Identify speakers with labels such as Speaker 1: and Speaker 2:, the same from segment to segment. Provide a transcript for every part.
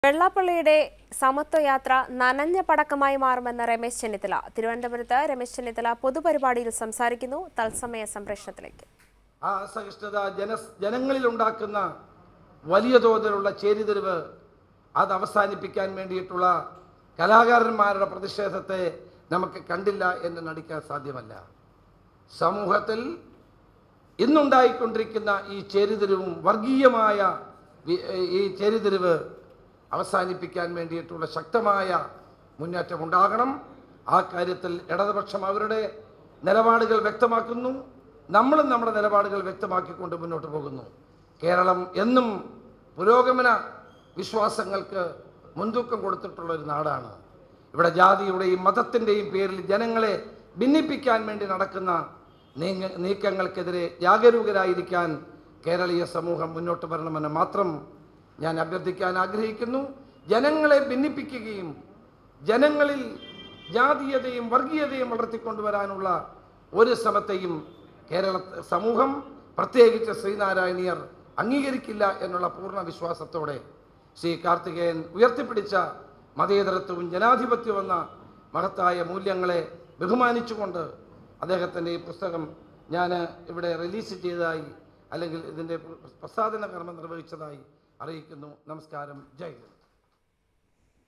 Speaker 1: വെള്ളാപ്പള്ളിയുടെ സമത്വ യാത്ര നനഞ്ഞ പടക്കമായി മാറുമെന്ന് രമേശ് ചെന്നിത്തല തിരുവനന്തപുരത്ത് രമേശ് ചെന്നിത്തല പൊതുപരിപാടിയിൽ സംസാരിക്കുന്നു തത്സമയ സംപ്രേഷണത്തിലേക്ക്
Speaker 2: ആ അസഹിഷ്ണുത ജന ജനങ്ങളിൽ ഉണ്ടാക്കുന്ന വലിയ തോതിലുള്ള ചേരിതിരിവ് അത് അവസാനിപ്പിക്കാൻ വേണ്ടിയിട്ടുള്ള കലാകാരന്മാരുടെ പ്രതിഷേധത്തെ നമുക്ക് കണ്ടില്ല എന്ന് നടിക്കാൻ സാധ്യമല്ല സമൂഹത്തിൽ ഇന്നുണ്ടായിക്കൊണ്ടിരിക്കുന്ന ഈ ചേരിതിരിവും വർഗീയമായ വി- ഈ ചേരിതിരിവ് അവസാനിപ്പിക്കാൻ വേണ്ടിയിട്ടുള്ള ശക്തമായ മുന്നേറ്റം ഉണ്ടാകണം ആ കാര്യത്തിൽ ഇടതുപക്ഷം അവരുടെ നിലപാടുകൾ വ്യക്തമാക്കുന്നു നമ്മളും നമ്മുടെ നിലപാടുകൾ വ്യക്തമാക്കിക്കൊണ്ട് മുന്നോട്ട് പോകുന്നു കേരളം എന്നും പുരോഗമന വിശ്വാസങ്ങൾക്ക് മുൻതൂക്കം കൊടുത്തിട്ടുള്ള ഒരു നാടാണ് ഇവിടെ ജാതിയുടെയും മതത്തിൻ്റെയും പേരിൽ ജനങ്ങളെ ഭിന്നിപ്പിക്കാൻ വേണ്ടി നടക്കുന്ന നീങ്ങ നീക്കങ്ങൾക്കെതിരെ ജാഗരൂകരായിരിക്കാൻ കേരളീയ സമൂഹം മുന്നോട്ട് വരണമെന്ന് മാത്രം ഞാൻ അഭ്യർത്ഥിക്കാൻ ആഗ്രഹിക്കുന്നു ജനങ്ങളെ ഭിന്നിപ്പിക്കുകയും ജനങ്ങളിൽ ജാതീയതയും വർഗീയതയും വളർത്തിക്കൊണ്ടുവരാനുള്ള ഒരു ശ്രമത്തെയും കേരള സമൂഹം പ്രത്യേകിച്ച് ശ്രീനാരായണീയർ അംഗീകരിക്കില്ല എന്നുള്ള പൂർണ്ണ വിശ്വാസത്തോടെ ശ്രീ കാർത്തികേയൻ ഉയർത്തിപ്പിടിച്ച മതേതരത്വവും ജനാധിപത്യവും എന്ന മഹത്തായ മൂല്യങ്ങളെ ബഹുമാനിച്ചുകൊണ്ട് അദ്ദേഹത്തിൻ്റെ ഈ പുസ്തകം ഞാൻ ഇവിടെ റിലീസ് ചെയ്തതായി അല്ലെങ്കിൽ ഇതിൻ്റെ പ്രസാദന കർമ്മം നിർവഹിച്ചതായി അറിയിക്കുന്നു നമസ്കാരം ജയ് ഹിന്ദ്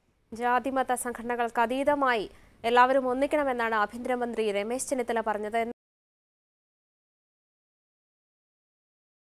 Speaker 1: ജാതിമത സംഘടനകൾക്ക് അതീതമായി എല്ലാവരും ഒന്നിക്കണമെന്നാണ് ആഭ്യന്തരമന്ത്രി രമേശ് ചെന്നിത്തല പറഞ്ഞത്